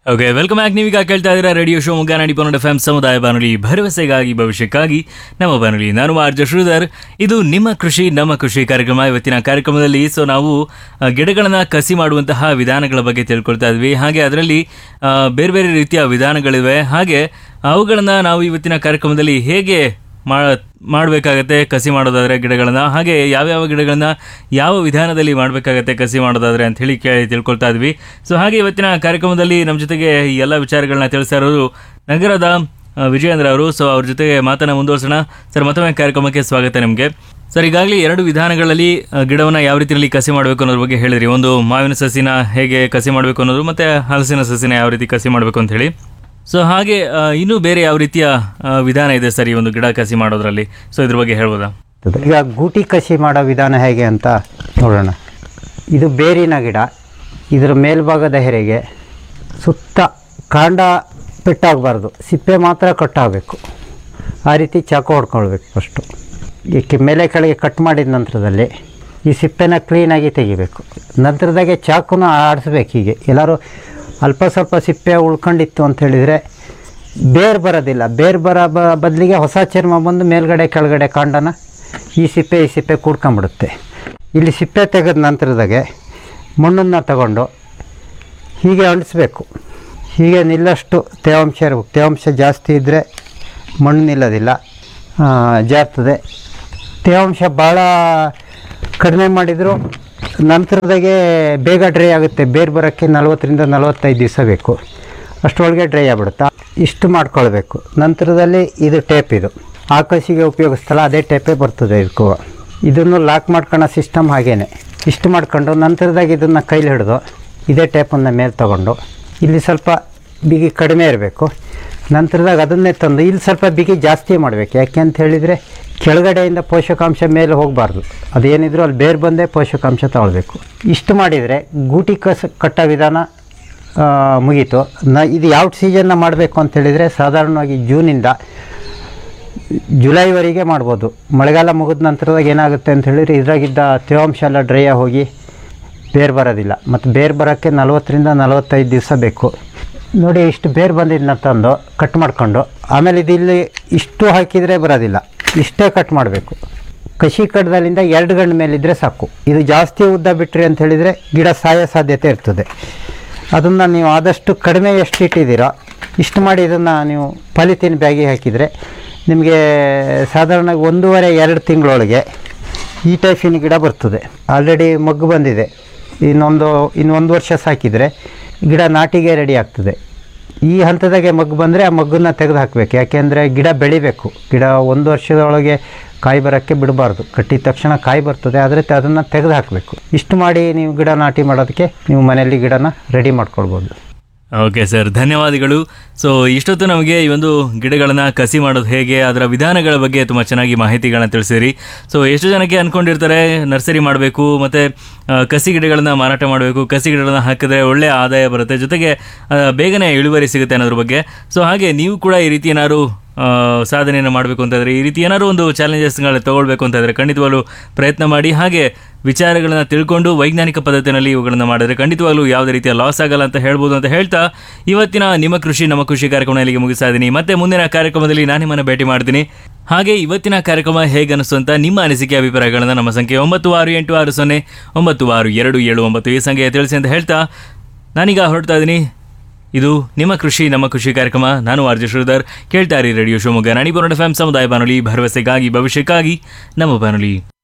okay welcome back ನೀವೀಗ ಕೇಳ್ತಾ ಇದ್ದೀರಾ ರೇಡಿಯೋ ಶೋ ಮುಗ್ಗಾನಾಡಿ ಪನ್ನಡ ಎಫ್ ಸಮುದಾಯ ಬಾನುಲಿ ಭರವಸೆಗಾಗಿ ಭವಿಷ್ಯಕ್ಕಾಗಿ ನಮ್ಮ ಬಾನುಲಿ ನಾನು ಆರ್ಜ ಶ್ರೀಧರ್ ಇದು ನಿಮ್ಮ ಕೃಷಿ ನಮ್ಮ ಕೃಷಿ ಕಾರ್ಯಕ್ರಮ ಇವತ್ತಿನ ಕಾರ್ಯಕ್ರಮದಲ್ಲಿ ಸೊ ನಾವು ಆ, ಗಿಡಗಳನ್ನ ಕಸಿ ಮಾಡುವಂತಹ ವಿಧಾನಗಳ ಬಗ್ಗೆ ತಿಳ್ಕೊಳ್ತಾ ಇದ್ವಿ ಹಾಗೆ ಅದರಲ್ಲಿ ಆ, ಬೇರೆ ಬೇರೆ ರೀತಿಯ ವಿಧಾನಗಳಿವೆ ಹಾಗೆ ಅವುಗಳನ್ನ ನಾವು ಇವತ್ತಿನ ಕಾರ್ಯಕ್ರಮದಲ್ಲಿ ಹೇಗೆ ಮಾ ಮಾಡಬೇಕಾಗತ್ತೆ ಕಸಿ ಮಾಡೋದಾದ್ರೆ ಗಿಡಗಳನ್ನ ಹಾಗೆ ಯಾವ್ಯಾವ ಗಿಡಗಳನ್ನ ಯಾವ ವಿಧಾನದಲ್ಲಿ ಮಾಡಬೇಕಾಗತ್ತೆ ಕಸಿ ಮಾಡೋದಾದ್ರೆ ಅಂತ ಹೇಳಿ ಕೇಳಿ ತಿಳ್ಕೊಳ್ತಾ ಇದ್ವಿ ಸೊ ಹಾಗೆ ಇವತ್ತಿನ ಕಾರ್ಯಕ್ರಮದಲ್ಲಿ ನಮ್ಮ ಜೊತೆಗೆ ಈ ಎಲ್ಲ ವಿಚಾರಗಳನ್ನ ತಿಳಿಸ್ತಾ ಇರೋರು ನಗರದ ಆ, ವಿಜಯೇಂದ್ರ ಅವರು ಸೊ ಅವ್ರ ಜೊತೆಗೆ ಮಾತನ್ನ ಮುಂದುವರ್ಸೋಣ ಸರ್ ಮತ್ತೊಮ್ಮೆ ಕಾರ್ಯಕ್ರಮಕ್ಕೆ ಸ್ವಾಗತ ನಿಮಗೆ ಸರ್ ಈಗಾಗಲೇ ಎರಡು ವಿಧಾನಗಳಲ್ಲಿ ಆ, ಗಿಡವನ್ನ ಯಾವ ರೀತಿಯಲ್ಲಿ ಕಸಿ ಮಾಡಬೇಕು ಅನ್ನೋದ್ರ ಬಗ್ಗೆ ಹೇಳಿದ್ರಿ ಒಂದು ಮಾವಿನ ಸಸಿನ ಹೇಗೆ ಕಸಿ ಮಾಡಬೇಕು ಅನ್ನೋದು ಮತ್ತೆ ಹಲಸಿನ ಸಸಿನ ಯಾವ ರೀತಿ ಕಸಿ ಮಾಡಬೇಕು ಅಂತ ಹೇಳಿ ಸೊ ಹಾಗೆ ಆ, ಇನ್ನೂ ಬೇರೆ ಯಾವ ರೀತಿಯ ಆ, ವಿಧಾನ ಇದೆ ಸರ್ ಈ ಒಂದು ಗಿಡ ಕಸಿ ಮಾಡೋದ್ರಲ್ಲಿ ಸೊ ಇದ್ರ ಬಗ್ಗೆ ಹೇಳ್ಬೋದಾ ಈಗ ಗೂಟಿ ಕಸಿ ಮಾಡೋ ವಿಧಾನ ಹೇಗೆ ಅಂತ ನೋಡೋಣ ಇದು ಬೇರಿನ ಗಿಡ ಇದರ ಮೇಲ್ಭಾಗದ ಹೆರೆಗೆ ಸುತ್ತ ಕಾಂಡ ಪೆಟ್ಟಾಗಬಾರ್ದು ಸಿಪ್ಪೆ ಮಾತ್ರ ಕಟ್ಟಾಗಬೇಕು ಆ ರೀತಿ ಚಾಕು ಹೊಡ್ಕೊಳ್ಬೇಕು ಫಸ್ಟು ಈ ಮೇಲೆ ಕೆಳಗೆ ಕಟ್ ಮಾಡಿದ ನಂತರದಲ್ಲಿ ಈ ಸಿಪ್ಪೆನ ಕ್ಲೀನಾಗಿ ತೆಗಿಬೇಕು ನಂತರದಾಗೆ ಚಾಕುನ ಆಡಿಸ್ಬೇಕು ಹೀಗೆ ಎಲ್ಲರೂ ಅಲ್ಪ ಸ್ವಲ್ಪ ಸಿಪ್ಪೆ ಉಳ್ಕೊಂಡಿತ್ತು ಅಂತ ಹೇಳಿದರೆ ಬೇರ್ ಬರೋದಿಲ್ಲ ಬೇರ್ ಬರೋ ಬ ಬದಲಿಗೆ ಹೊಸ ಚರ್ಮ ಬಂದು ಮೇಲ್ಗಡೆ ಕೆಳಗಡೆ ಕಾಂಡನ ಈ ಸಿಪ್ಪೆ ಈ ಸಿಪ್ಪೆ ಕೂಡ್ಕೊಂಬಿಡುತ್ತೆ ಇಲ್ಲಿ ಸಿಪ್ಪೆ ತೆಗೆದ ನಂತರದಾಗೆ ಮಣ್ಣನ್ನು ತಗೊಂಡು ಹೀಗೆ ಅಂಟಿಸ್ಬೇಕು ಹೀಗೆ ನಿಲ್ಲಷ್ಟು ತೇವಾಂಶ ಇರಬೇಕು ತೇವಾಂಶ ಜಾಸ್ತಿ ಇದ್ದರೆ ಮಣ್ಣು ನಿಲ್ಲೋದಿಲ್ಲ ಆ, ಜಾರ್ತದೆ ತೇವಾಂಶ ಭಾಳ ಕಡಿಮೆ ಮಾಡಿದರೂ ನಂತರದಾಗೆ ಬೇಗ ಡ್ರೈ ಆಗುತ್ತೆ ಬೇರೆ ಬರೋಕ್ಕೆ ನಲ್ವತ್ತರಿಂದ ನಲವತ್ತೈದು ದಿವಸ ಬೇಕು ಅಷ್ಟರೊಳಗೆ ಡ್ರೈ ಆಗ್ಬಿಡುತ್ತೆ ಇಷ್ಟು ಮಾಡ್ಕೊಳ್ಬೇಕು ನಂತರದಲ್ಲಿ ಇದು ಟೇಪ್ ಇದು ಆಕಾಶಿಗೆ ಉಪಯೋಗಿಸ್ತಲ್ಲ ಅದೇ ಟೇಪೇ ಬರ್ತದೆ ಇದಕ್ಕೂ ಇದನ್ನು ಲಾಕ್ ಮಾಡ್ಕೊಳ್ಳೋ ಸಿಸ್ಟಮ್ ಹಾಗೇನೆ ಇಷ್ಟು ಮಾಡ್ಕೊಂಡು ನಂತರದಾಗ ಇದನ್ನು ಕೈಲಿ ಹಿಡಿದು ಇದೇ ಟೇಪನ್ನು ಮೇಲೆ ತಗೊಂಡು ಇಲ್ಲಿ ಸ್ವಲ್ಪ ಬಿಗಿ ಕಡಿಮೆ ಇರಬೇಕು ನಂತರದಾಗ ಅದನ್ನೇ ತಂದು ಇಲ್ಲಿ ಸ್ವಲ್ಪ ಬಿಗಿ ಜಾಸ್ತಿ ಮಾಡಬೇಕು ಯಾಕೆ ಅಂತ ಹೇಳಿದರೆ ಕೆಳಗಡೆಯಿಂದ ಪೋಷಕಾಂಶ ಮೇಲೆ ಹೋಗಬಾರ್ದು ಅದೇನಿದ್ರು ಅಲ್ಲಿ ಬೇರೆ ಬಂದೇ ಪೋಷಕಾಂಶ ತಗೊಳ್ಬೇಕು ಇಷ್ಟು ಮಾಡಿದರೆ ಗೂಟಿ ಕಸ ಕಟ್ಟೋ ವಿಧಾನ ಆ, ಮುಗೀತು ನ ಇದು ಯಾವ ಸೀಸನ್ನ ಮಾಡಬೇಕು ಅಂತ ಹೇಳಿದರೆ ಸಾಧಾರಣವಾಗಿ ಜೂನಿಂದ ಜುಲೈವರೆಗೆ ಮಾಡ್ಬೋದು ಮಳೆಗಾಲ ಮುಗಿದ ನಂತರದಾಗ ಏನಾಗುತ್ತೆ ಅಂತ ಹೇಳಿದ್ರೆ ಇದ್ರಾಗಿದ್ದ ತೇವಾಂಶ ಎಲ್ಲ ಡ್ರೈ ಆಗಿ ಹೋಗಿ ಬೇರು ಬರೋದಿಲ್ಲ ಮತ್ತು ಬೇರು ಬರೋಕ್ಕೆ ನಲ್ವತ್ತರಿಂದ ನಲವತ್ತೈದು ದಿವಸ ಬೇಕು ನೋಡಿ ಇಷ್ಟು ಬೇರು ಬಂದಿದ್ದನ್ನ ತಂದು ಕಟ್ ಮಾಡ್ಕೊಂಡು ಆಮೇಲೆ ಇದು ಇಲ್ಲಿ ಇಷ್ಟು ಹಾಕಿದರೆ ಬರೋದಿಲ್ಲ ಇಷ್ಟೇ ಕಟ್ ಮಾಡಬೇಕು ಕಸಿ ಕಡ್ದಲ್ಲಿಂದ ಎರಡು ಗಂಡು ಮೇಲಿದ್ದರೆ ಸಾಕು ಇದು ಜಾಸ್ತಿ ಉದ್ದ ಬಿಟ್ರಿ ಅಂತ ಹೇಳಿದರೆ ಗಿಡ ಸಾಯೋ ಸಾಧ್ಯತೆ ಇರ್ತದೆ ಅದನ್ನು ನೀವು ಆದಷ್ಟು ಕಡಿಮೆ ಎಷ್ಟು ಇಟ್ಟಿದ್ದೀರೋ ಇಷ್ಟು ಮಾಡಿ ಇದನ್ನು ನೀವು ಪಾಲಿಥೀನ್ ಬ್ಯಾಗಿಗೆ ಹಾಕಿದರೆ ನಿಮಗೆ ಸಾಧಾರಣವಾಗಿ ಒಂದೂವರೆ ಎರಡು ತಿಂಗಳೊಳಗೆ ಈ ಟೈಪಿನ ಗಿಡ ಬರ್ತದೆ ಆಲ್ರೆಡಿ ಮಗ್ಗು ಬಂದಿದೆ ಇನ್ನೊಂದು ಇನ್ನೊಂದು ವರ್ಷ ಸಾಕಿದರೆ ಗಿಡ ನಾಟಿಗೆ ರೆಡಿ ಆಗ್ತದೆ ಈ ಹಂತದಾಗೆ ಮಗ್ಗು ಬಂದರೆ ಆ ಮಗ್ಗನ್ನ ತೆಗೆದು ಹಾಕಬೇಕು ಯಾಕೆಂದರೆ ಗಿಡ ಬೆಳಿಬೇಕು ಗಿಡ ಒಂದು ವರ್ಷದೊಳಗೆ ಕಾಯಿ ಬರೋಕ್ಕೆ ಬಿಡಬಾರ್ದು ಕಟ್ಟಿದ ತಕ್ಷಣ ಕಾಯಿ ಬರ್ತದೆ ಆದರೆ ಅದನ್ನು ತೆಗೆದು ಹಾಕಬೇಕು ಇಷ್ಟು ಮಾಡಿ ನೀವು ಗಿಡ ನಾಟಿ ಮಾಡೋದಕ್ಕೆ ನೀವು ಮನೆಯಲ್ಲಿ ಗಿಡನ ರೆಡಿ ಮಾಡ್ಕೊಳ್ಬೋದು ಓಕೆ ಸರ್ ಧನ್ಯವಾದಗಳು ಸೊ ಇಷ್ಟೊತ್ತು ನಮಗೆ ಈ ಒಂದು ಗಿಡಗಳನ್ನ ಕಸಿ ಮಾಡೋದು ಹೇಗೆ ಅದರ ವಿಧಾನಗಳ ಬಗ್ಗೆ ತುಂಬ ಚೆನ್ನಾಗಿ ಮಾಹಿತಿಗಳನ್ನ ತಿಳಿಸಿರಿ ಸೊ ಎಷ್ಟು ಜನಕ್ಕೆ ಅನ್ಕೊಂಡಿರ್ತಾರೆ ನರ್ಸರಿ ಮಾಡಬೇಕು ಮತ್ತೆ ಆ, ಕಸಿ ಗಿಡಗಳನ್ನ ಮಾರಾಟ ಮಾಡಬೇಕು ಕಸಿ ಗಿಡಗಳನ್ನ ಹಾಕಿದ್ರೆ ಒಳ್ಳೆ ಆದಾಯ ಬರುತ್ತೆ ಜೊತೆಗೆ ಆ, ಬೇಗನೆ ಇಳುವರಿ ಸಿಗುತ್ತೆ ಅನ್ನೋದ್ರ ಬಗ್ಗೆ ಸೊ ಹಾಗೆ ನೀವು ಕೂಡ ಈ ರೀತಿ ಏನಾದ್ರು ಆ, ಸಾಧನೆಯನ್ನು ಮಾಡಬೇಕು ಅಂತಂದರೆ ಈ ರೀತಿ ಏನಾದ್ರು ಒಂದು ಚಾಲೆಂಜಸ್ಗಳನ್ನ ತಗೊಳ್ಬೇಕು ಅಂತಂದರೆ ಖಂಡಿತವಾಗ್ಲೂ ಪ್ರಯತ್ನ ಮಾಡಿ ಹಾಗೆ ವಿಚಾರಗಳನ್ನ ತಿಳ್ಕೊಂಡು ವೈಜ್ಞಾನಿಕ ಪದ್ಧತಿನಲ್ಲಿ ಇವುಗಳನ್ನು ಮಾಡಿದ್ರೆ ಖಂಡಿತವಾಗ್ಲೂ ಯಾವುದೇ ರೀತಿಯ ಲಾಸ್ ಆಗಲ್ಲ ಅಂತ ಹೇಳ್ಬೋದು ಅಂತ ಹೇಳ್ತಾ ಇವತ್ತಿನ ನಿಮ್ಮ ಕೃಷಿ ನಮ್ಮ ಕೃಷಿ ಕಾರ್ಯಕ್ರಮ ಇಲ್ಲಿಗೆ ಮುಗಿಸ್ತಾ ಇದ್ದೀನಿ ಮತ್ತೆ ಮುಂದಿನ ಕಾರ್ಯಕ್ರಮದಲ್ಲಿ ನಾನು ನಿಮ್ಮನ್ನು ಭೇಟಿ ಮಾಡ್ತೀನಿ ಹಾಗೆ ಇವತ್ತಿನ ಕಾರ್ಯಕ್ರಮ ಹೇಗೆ ಅನಿಸ್ತು ಅಂತ ನಿಮ್ಮ ಅನಿಸಿಕೆ ಅಭಿಪ್ರಾಯಗಳನ್ನು ನಮ್ಮ ಸಂಖ್ಯೆ ಒಂಬತ್ತು ಆರು ಎಂಟು ಆರು ಸೊನ್ನೆ ಒಂಬತ್ತು ಆರು ಎರಡು ಏಳು ಒಂಬತ್ತು ಈ ಸಂಖ್ಯೆ ತಿಳಿಸಿ ಅಂತ ಹೇಳ್ತಾ ನಾನೀಗ ಹೊರಡ್ತಾ ಇದ್ದೀನಿ ಇದು ನಿಮ್ಮ ಕೃಷಿ ನಮ್ಮ ಕೃಷಿ ಕಾರ್ಯಕ್ರಮ ನಾನು ಆರ್ಜ ಶ್ರೀಧರ್ ಕೇಳ್ತಾ ಇರಿ ರೇಡಿಯೋ ಶಿವಮೊಗ್ಗ ನಾಡಿ ಎಫ್ ಎಂ ಸಮುದಾಯ ಬಾನುಲಿ ಭರವಸೆಗಾಗಿ ಭವಿಷ್ಯಕ್ಕಾಗಿ ನಮ್ಮ ಬಾನುಲಿ